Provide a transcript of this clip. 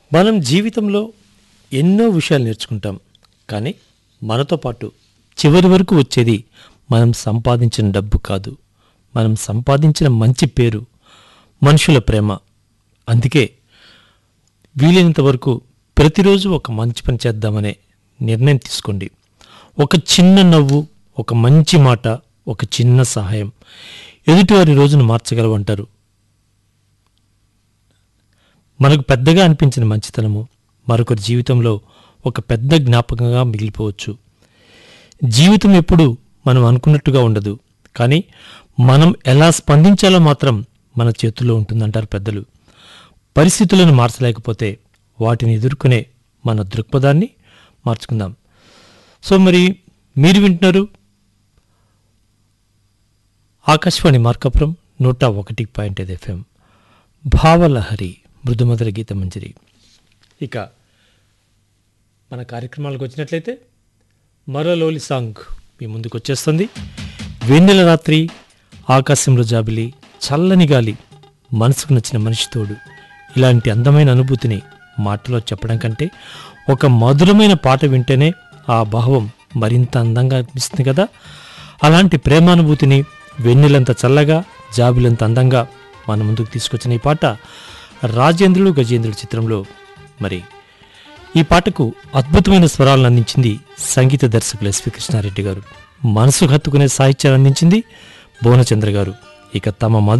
మనం జీవితంలో ఎన్నో విషయాలు నేర్చుకుంటాం కానీ మనతో పాటు చివరి వరకు వచ్చేది మనం సంపాదించిన డబ్బు కాదు మనం సంపాదించిన మంచి పేరు మనుషుల ప్రేమ అందుకే వీలైనంత వరకు ప్రతిరోజు ఒక మంచి పని చేద్దామనే నిర్ణయం తీసుకోండి ఒక చిన్న నవ్వు ఒక మంచి మాట ఒక చిన్న సహాయం ఎదుటివారి రోజును మార్చగలవంటారు మనకు పెద్దగా అనిపించిన మంచితనము మరొకరి జీవితంలో ఒక పెద్ద జ్ఞాపకంగా మిగిలిపోవచ్చు జీవితం ఎప్పుడు మనం అనుకున్నట్టుగా ఉండదు కానీ మనం ఎలా స్పందించాలో మాత్రం మన చేతుల్లో ఉంటుందంటారు పెద్దలు పరిస్థితులను మార్చలేకపోతే వాటిని ఎదుర్కొనే మన దృక్పథాన్ని మార్చుకుందాం సో మరి మీరు వింటున్నారు ఆకాశవాణి మార్కాపురం నూట ఒకటి పాయింట్ ఐదు ఎఫ్ఎం భావలహరి మృదుమధుర గీత మంజరి ఇక మన కార్యక్రమాలకు వచ్చినట్లయితే మరో లోలి సాంగ్ మీ ముందుకు వచ్చేస్తుంది వెన్నెల రాత్రి ఆకాశంలో జాబిలి చల్లని గాలి మనసుకు నచ్చిన మనిషి తోడు ఇలాంటి అందమైన అనుభూతిని మాటలో చెప్పడం కంటే ఒక మధురమైన పాట వింటేనే ఆ భావం మరింత అందంగా అనిపిస్తుంది కదా అలాంటి ప్రేమానుభూతిని వెన్నెలంత చల్లగా జాబిలంత అందంగా మన ముందుకు తీసుకొచ్చిన ఈ పాట రాజేంద్రుడు గజేంద్రుడు చిత్రంలో మరి ఈ పాటకు అద్భుతమైన స్వరాలను అందించింది సంగీత దర్శకులు ఎస్వి కృష్ణారెడ్డి గారు మనసు హత్తుకునే సాహిత్యాన్ని అందించింది భువనచంద్ర గారు ఇక తమ మధు